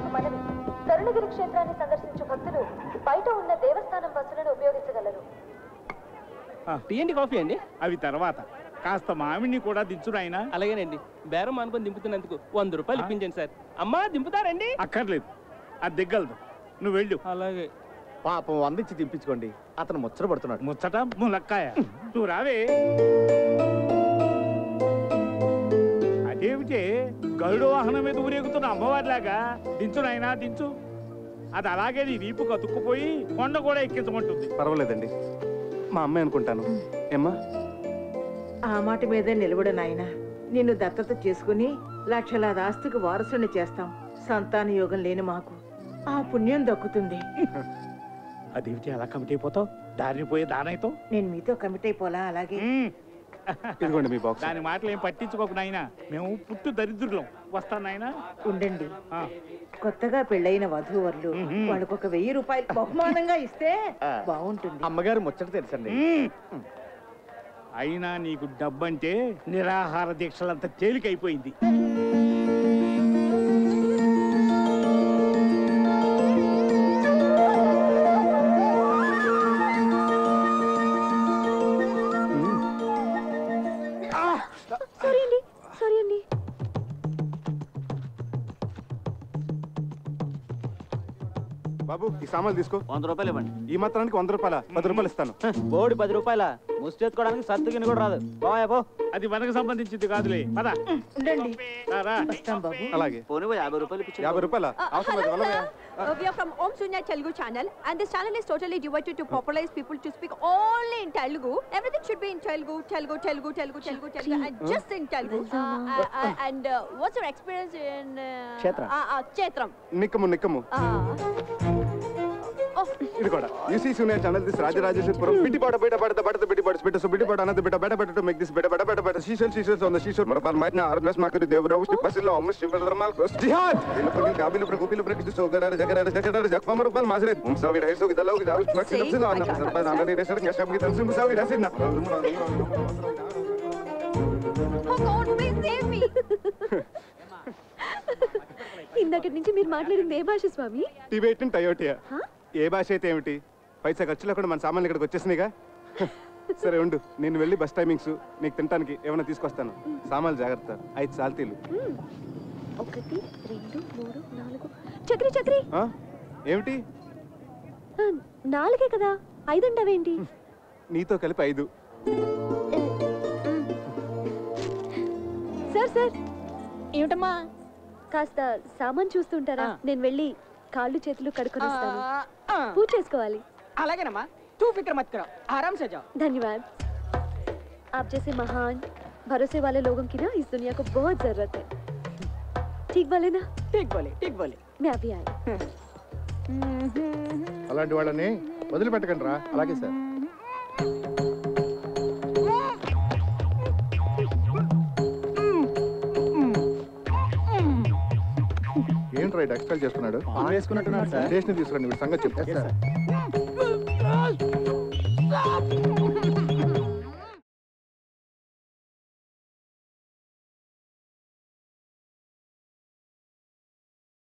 ఒక మనవి తరుణగిరి క్షేత్రాన్ని సందర్శించు భక్తులు బయట ఉన్న దేవస్థానం బస్సులను ఉపయోగించగలరు టీ అండి కాఫీ అండి అవి తర్వాత కాస్త మామిడిని కూడా దించు నాయనా అలాగేనండి బేరం అనుకుని దింపుతున్నందుకు వంద రూపాయలు ఇప్పించండి సార్ అమ్మా దింపుతారండి అక్కర్లేదు అది దిగ్గలదు నువ్వు వెళ్ళు అలాగే పాపం వందించి దింపించుకోండి అతను ముచ్చట పడుతున్నాడు ముచ్చట ములక్కాయ నువ్వు రావే అదేమిటే గరుడు వాహనం మీద ఊరేగుతున్న అమ్మవారిలాగా దించు నాయనా దించు అది అలాగే నీ వీపు కతుక్కుపోయి కొండ కూడా ఎక్కించమంటుంది పర్వాలేదండి మా అమ్మాయి అనుకుంటాను ఏమ్మా ఆ మాట మీదే నిలబడు నాయన నిన్ను దత్తత చేసుకుని లక్షలాది ఆస్తికి వారసుని చేస్తాం సంతాన యోగం లేని మాకు ఆ పుణ్యం దక్కుతుంది అదేమిటి అలా కమిటీ అయిపోతావు దారిని పోయే దానైతో నేను మీతో కమిట్ అయిపోలా అలాగే ఇదిగోండి మీ బాక్స్ దాని మాటలు ఏం పట్టించుకోకు నాయనా మేము పుట్టు దరిద్రులం వస్తాను నాయనా ఉండండి ఆ. కొత్తగా పెళ్ళైన వధూవరులు మ్మ్. వాళ్ళకు ఒక వెయ్యి రూపాయలు బహుమానంగా ఇస్తే ఆ. బాగుంటుంది అమ్మగారు ముచ్చట తెలుసండి మ్మ్. అయినా నీకు డబ్బంటే నిరాహార దీక్షలంత తేలికైపోయింది సారీ అండి సారీ అండి బాబు ఈ సామాన్లు తీసుకో వంద రూపాయలు ఇవ్వండి ఈ మాత్రానికి వంద రూపాయల పది రూపాయలు ఇస్తాను బోడి పది రూపాయల ముష్టెత్తుకోవడానికి సత్తు గిన్నె కూడా రాదు పోయా పో అది మనకు సంబంధించింది కాదులే పద ఉండండి రా, రా. వస్తాం బాబు అలాగే పోనీ పోయి యాభై రూపాయలు ఇప్పించు యాభై రూపాయల అవసరం లేదు వెళ్ళవయ్యా. Uh, we are from Om Sunya Telugu channel, and this channel is totally devoted to popularize people to speak only in Telugu. Everything should be in Telugu, Telugu, Telugu, Telugu, Telugu, Telugu, and just in Telugu. Uh, uh, uh, and uh, what's your experience in uh, Kshetra. Uh, uh, Kshetram. నిక్కము నిక్కము Uh, ఇది కూడా యూసీ సూనియర్ channel దిస్ రాజరాజేశ్వరపురం బిడ్డి పాట బిడ్డ పడత పడత బిడ్డి పడత బిడ్డ so బిడ్డి పాట అన్నది బిడ్డ బెడ బెడ టు మేక్ దిస్ బిడ్డ బెడ బెడ బెడ శీషల్ శీషల్ ఆన్ ద శీషల్ మర పర్ మైనా ఆర్ ప్లస్ మాకరి దేవరావు శ్రీ పసిలో అమ్మ శివధర్మాల్ జిహాద్ ఇల్లు గాబిలు ప్ర గుపిలు ప్ర కిసు సోగర జగర జగర జక్మ మర పల్ మాసరే ముసవి రైసు గిదలో గిదావు పక్షి నప్సి నా అన్న సర్ప నాగరి రేసర్ న్యషం గిదం సి ముసవి రైసిన oh God, please save me. ఇందాకటి నుంచి మీరు మాట్లాడింది ఏ భాష స్వామి టిబెటిన్ టయోటియా ఏ భాష అయితే ఏమిటి పైసా ఖర్చు లేకుండా మన సామాన్లు ఇక్కడికి వచ్చేసినాయిగా సరే ఉండు నేను వెళ్ళి బస్ టైమింగ్స్ నీకు తినడానికి ఏమైనా తీసుకొస్తాను సామాన్లు జాగ్రత్త ఐదు సాల్తీలు ఒకటి రెండు మూడు నాలుగు చక్రి చక్రి ఆ? ఏమిటి ఆ, నాలుగే కదా ఐదండవేంటి నీతో కలిపి ఐదు సార్ సార్ ఏమిటమ్మా కాస్త సామాన్ చూస్తుంటారా నేను వెళ్ళి కాళ్ళు చేతులు కడుక్కొని వస్తాను పూజ చేసుకోవాలి అలాగేనమ్మా तू फिक्र मत करो आराम से जाओ धन्यवाद आप जैसे महान भरोसे वाले लोगों की ना इस दुनिया को बहुत जरूरत है ठीक बोले ना ठीक बोले ठीक बोले मैं अभी आई అలాంటి వాళ్ళని వదిలిపెట్టకండి రా అలాగే సార్ ఏంట్రా ఇటు ఎక్స్పెల్ చేస్తున్నాడు వేసుకున్నట్టున్నాడు సార్ స్టేషన్ తీసుకురండి వీడి సంగతి చెప్తా సార్